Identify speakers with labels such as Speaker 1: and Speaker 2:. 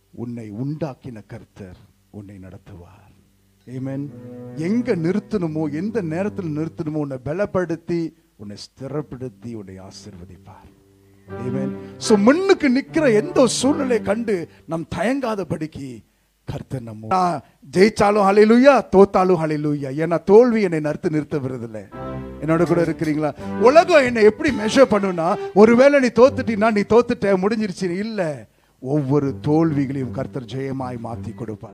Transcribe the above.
Speaker 1: உன்னை உண்டாக்கின கர்த்தர் உன்னை நடத்துவார் Amen. எங்க நிறுத்தணுமோ எந்த நேரத்தில் நிறுத்தணுமோ உன்னை பலப்படுத்தி உன்னை ஸ்திரப்படுத்தி உன்னை ஆசீர்வதிப்பார் Amen. So முன்னுக்கு நிக்கிற எந்த ஒரு சூழ்நிலை கண்டு நம் தயங்காதபடிக்கு கர்த்தர் நம்ம நான் ஜெயிச்சாலும் ஹalleluya தோத்தாலும் ஹalleluya ஏன்னா தோல்வி என்னை நறுத்து நிறுத்த விருதில்லை என்னோட கூட இருக்கிறீங்களா உலகம் என்னை எப்படி மெஷர் பண்ணுனா ஒருவேளை நீ தோத்துட்டீன்னா நீ தோத்துட்ட முடிஞ்சிருச்சு இல்ல ஒவ்வொரு தோல்விகளையும் கர்த்தர் ஜெயமாய் மாத்தி கொடுப்பார்